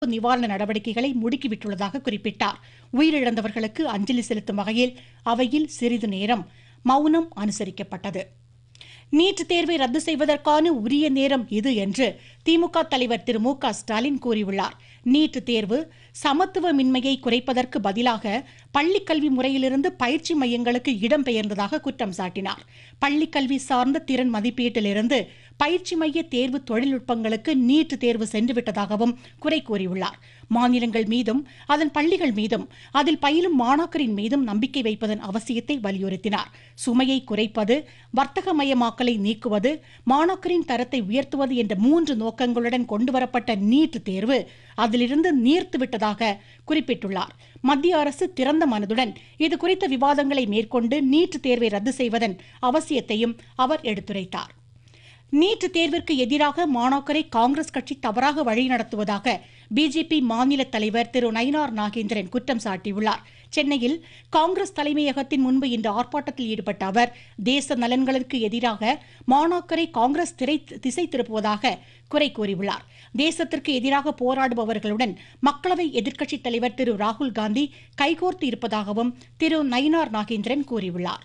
நிவாரண நடவடிக்கைகளை முடுக்கிவிட்டுள்ளதாக குறிப்பிட்டார் உயிரிழந்தவர்களுக்கு அஞ்சலி செலுத்தும் வகையில் அவையில் சிறிது நேரம் மௌனம் அனுசரிக்கப்பட்டது நீட் தேர்வை ரத்து செய்வதற்கான உரிய நேரம் இது என்று திமுக தலைவர் திரு மு க ஸ்டாலின் கூறியுள்ளார் நீட் தேர்வு சமத்துவமின்மையை குறைப்பதற்கு பதிலாக பள்ளிக் கல்வி முறையிலிருந்து பயிற்சி மையங்களுக்கு இடம்பெயர்ந்ததாக குற்றம் சாட்டினார் பள்ளிக் கல்வி சார்ந்த திறன் மதிப்பீட்டிலிருந்து பயிற்சி மைய தேர்வு தொழில்நுட்பங்களுக்கு நீட் தேர்வு சென்றுவிட்டதாகவும் குறை கூறியுள்ளார் மாநிலங்கள் மீதும் அதன் பள்ளிகள் மீதும் அதில் பயிலும் மாணாக்கரின் மீதும் நம்பிக்கை வைப்பதன் அவசியத்தை வலியுறுத்தினார் சுமையை குறைப்பது வர்த்தகமயமாக்கலை நீக்குவது மாணாக்கரின் தரத்தை உயர்த்துவது என்ற மூன்று நோக்கங்களுடன் கொண்டுவரப்பட்ட நீட் தேர்வு அதிலிருந்து நீர்த்து விட்டதாக குறிப்பிட்டுள்ளார் மத்திய அரசு திறந்த மனதுடன் இது குறித்த விவாதங்களை மேற்கொண்டு நீட் தேர்வை ரத்து செய்வதன் அவசியத்தையும் அவர் எடுத்துரைத்தார் நீட் தேர்விற்கு எதிராக மாணாக்கரை காங்கிரஸ் கட்சி தவறாக வழிநடத்துவதாக பிஜேபி மாநில தலைவர் திரு நயினார் நாகேந்திரன் குற்றம் சாட்டியுள்ளார் சென்னையில் காங்கிரஸ் தலைமையகத்தின் முன்பு இந்த ஆர்ப்பாட்டத்தில் ஈடுபட்ட அவர் தேச நலன்களுக்கு எதிராக மாணாக்கரை காங்கிரஸ் திரை திசை திருப்புவதாக குறை கூறியுள்ளார் தேசத்திற்கு எதிராக போராடுபவர்களுடன் மக்களவை எதிர்க்கட்சித் தலைவர் திரு ராகுல் காந்தி கைகோர்த்து இருப்பதாகவும் திரு நயினார் நாகேந்திரன் கூறியுள்ளார்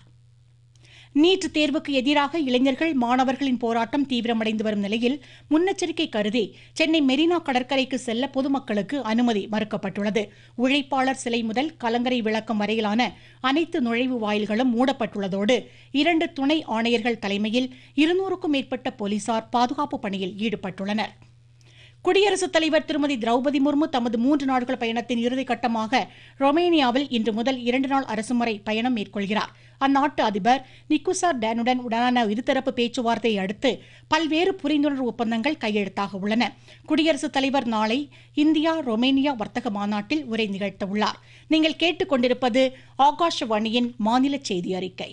நீட் தேர்வுக்கு எதிராக இளைஞர்கள் மாணவர்களின் போராட்டம் தீவிரமடைந்து வரும் நிலையில் முன்னெச்சரிக்கை கருதி சென்னை மெரினா கடற்கரைக்கு செல்ல பொதுமக்களுக்கு அனுமதி மறுக்கப்பட்டுள்ளது உழைப்பாளர் சிலை முதல் கலங்கரை விளக்கம் வரையிலான அனைத்து நுழைவு வாயில்களும் மூடப்பட்டுள்ளதோடு இரண்டு துணை ஆணையர்கள் தலைமையில் இருநூறுக்கும் மேற்பட்ட போலீசார் பாதுகாப்பு பணியில் ஈடுபட்டுள்ளனர் குடியரசுத் தலைவர் திருமதி திரௌபதி முர்மு தமது மூன்று நாட்கள் பயணத்தின் இறுதிக்கட்டமாக ரொமேனியாவில் இன்று முதல் இரண்டு நாள் அரசுமுறை பயணம் மேற்கொள்கிறார் அந்நாட்டு அதிபர் நிக்குசார் டேனுடன் உடனான இருதரப்பு பேச்சுவார்த்தையை அடுத்து பல்வேறு புரிந்துணர்வு ஒப்பந்தங்கள் கையெழுத்தாக உள்ளன குடியரசுத் தலைவர் நாளை இந்தியா ரொமேனியா வர்த்தக மாநாட்டில் உரை நிகழ்த்த உள்ளார் நீங்கள் கேட்டுக்கொண்டிருப்பது ஆகாஷவாணியின் மாநில செய்தி அறிக்கை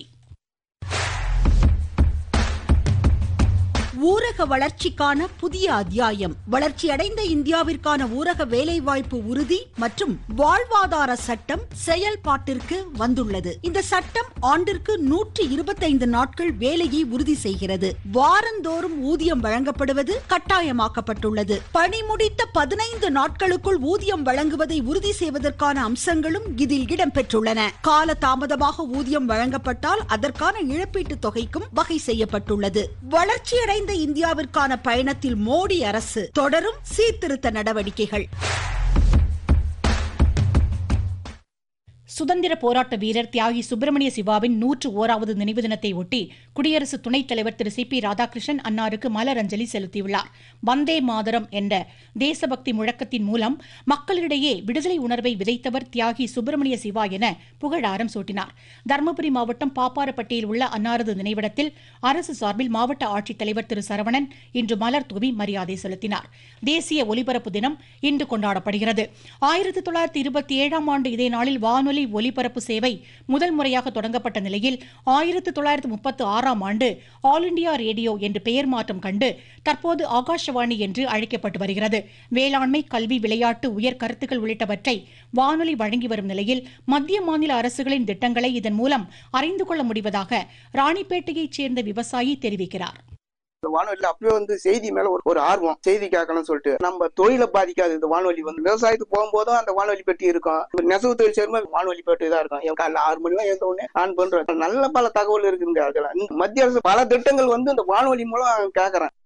ஊரக வளர்ச்சிக்கான புதிய அத்தியாயம் வளர்ச்சியடைந்த இந்தியாவிற்கான ஊரக வேலைவாய்ப்பு உறுதி மற்றும் வாழ்வாதார சட்டம் செயல்பாட்டிற்கு வந்துள்ளது இந்த சட்டம் ஆண்டிற்கு நூற்றி இருபத்தைந்து நாட்கள் வேலையை உறுதி செய்கிறது வாரந்தோறும் ஊதியம் வழங்கப்படுவது கட்டாயமாக்கப்பட்டுள்ளது பணி முடித்த பதினைந்து நாட்களுக்குள் ஊதியம் வழங்குவதை உறுதி செய்வதற்கான அம்சங்களும் இதில் இடம்பெற்றுள்ளன கால தாமதமாக ஊதியம் வழங்கப்பட்டால் அதற்கான இழப்பீட்டுத் தொகைக்கும் வகை செய்யப்பட்டுள்ளது வளர்ச்சியடைந்த இந்தியாவிற்கான பயணத்தில் மோடி அரசு தொடரும் சீர்திருத்த நடவடிக்கைகள் சுதந்திர போராட்ட வீரர் தியாகி சுப்பிரமணிய சிவாவின் நூற்று ஓராவது நினைவு தினத்தை ஒட்டி குடியரசு துணைத் தலைவர் திரு சி பி ராதாகிருஷ்ணன் அன்னாருக்கு மலரஞ்சலி செலுத்தியுள்ளார் வந்தே மாதரம் என்ற தேசபக்தி முழக்கத்தின் மூலம் மக்களிடையே விடுதலை உணர்வை விதைத்தவர் தியாகி சுப்பிரமணிய சிவா என புகழாரம் சூட்டினார் தருமபுரி மாவட்டம் பாப்பாரப்பட்டியில் உள்ள அன்னாரது நினைவிடத்தில் அரசு சார்பில் மாவட்ட ஆட்சித்தலைவர் திரு சரவணன் இன்று மலர் தூவி மரியாதை செலுத்தினார் தேசிய ஒலிபரப்பு தினம் இன்று கொண்டாடப்படுகிறது ஆயிரத்தி தொள்ளாயிரத்தி இருபத்தி ஏழாம் ஆண்டு இதே நாளில் வானொலி ஒலிபரப்பு சேவை முதல் முறையாக தொடங்கப்பட்ட நிலையில் ஆயிரத்து தொள்ளாயிரத்து முப்பத்து ஆறாம் ஆண்டு ஆல் இண்டியா ரேடியோ என்று பெயர் மாற்றம் கண்டு தற்போது ஆகாஷவாணி என்று அழைக்கப்பட்டு வருகிறது வேளாண்மை கல்வி விளையாட்டு உயர் கருத்துக்கள் உள்ளிட்டவற்றை வானொலி வழங்கி வரும் நிலையில் மத்திய மாநில அரசுகளின் திட்டங்களை இதன் மூலம் அறிந்து கொள்ள முடிவதாக ராணிப்பேட்டையைச் சேர்ந்த விவசாயி தெரிவிக்கிறார் இந்த வானொலியில அப்பவே வந்து செய்தி மேல ஒரு ஒரு ஆர்வம் செய்தி கேட்கணும்னு சொல்லிட்டு நம்ம தொழிலை பாதிக்காது இந்த வானொலி வந்து விவசாயத்துக்கு போகும்போதும் அந்த வானொலி பெட்டி இருக்கும் நெசவு தொழில் சேரும்போது வானொலி பெட்டி தான் இருக்கும் என் காலைல ஆறு மணி எழுந்த உடனே ஆன் பண்றேன் நல்ல பல தகவல் இருக்குங்க அதுல இந்த மத்திய அரசு பல திட்டங்கள் வந்து இந்த வானொலி மூலம் கேட்கறேன்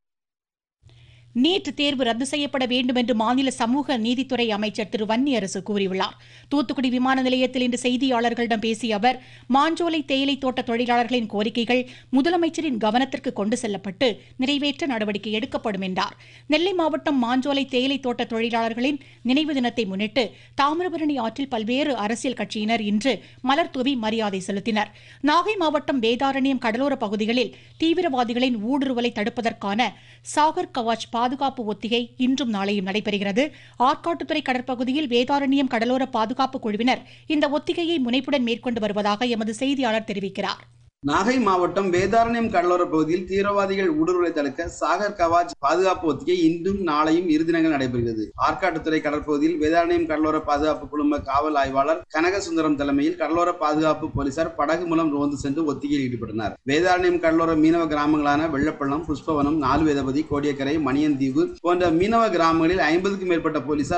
நீட் தேர்வு ரத்து செய்யப்பட வேண்டும் என்று மாநில சமூக நீதித்துறை அமைச்சர் திரு வன்னியரசு கூறியுள்ளார் தூத்துக்குடி விமான நிலையத்தில் இன்று செய்தியாளர்களிடம் பேசிய அவர் மாஞ்சோலை தேயிலை தோட்ட தொழிலாளர்களின் கோரிக்கைகள் முதலமைச்சரின் கவனத்திற்கு கொண்டு செல்லப்பட்டு நிறைவேற்ற நடவடிக்கை எடுக்கப்படும் என்றார் நெல்லை மாவட்டம் மாஞ்சோலை தேயிலை தோட்ட தொழிலாளர்களின் நினைவு தினத்தை முன்னிட்டு தாமிரபரணி ஆற்றில் பல்வேறு அரசியல் கட்சியினர் இன்று மலர் தூவி மரியாதை செலுத்தினர் நாகை மாவட்டம் வேதாரண்யம் கடலோர பகுதிகளில் தீவிரவாதிகளின் ஊடுருவலை தடுப்பதற்கான சாகர் கவாச் பாதுகாப்பு ஒத்திகை இன்றும் நாளையும் நடைபெறுகிறது ஆற்காட்டுத்துறை கடற்பகுதியில் வேதாரண்யம் கடலோர பாதுகாப்பு குழுவினர் இந்த ஒத்திகையை முனைப்புடன் மேற்கொண்டு வருவதாக எமது செய்தியாளர் தெரிவிக்கிறார் நாகை மாவட்டம் வேதாரண்யம் கடலோர பகுதியில் தீவிரவாதிகள் ஊடுருவலை தடுக்க சாகர் கவாச் பாதுகாப்பு ஒத்திகை இன்றும் நாளையும் இரு தினங்கள் நடைபெறுகிறது ஆற்காட்டுத்துறை கடற்பகுதியில் வேதாரண்யம் கடலோர பாதுகாப்பு குழும காவல் ஆய்வாளர் கனகசுந்தரம் தலைமையில் கடலோர பாதுகாப்பு போலீசார் படகு மூலம் ரோந்து சென்று ஒத்திகையில் ஈடுபட்டனர் வேதாரண்யம் கடலோர மீனவ கிராமங்களான வெள்ளப்பள்ளம் புஷ்பவனம் நாலுவேதபதி கோடியக்கரை மணியந்தீவு போன்ற மீனவ கிராமங்களில் ஐம்பதுக்கும் மேற்பட்ட போலீசார்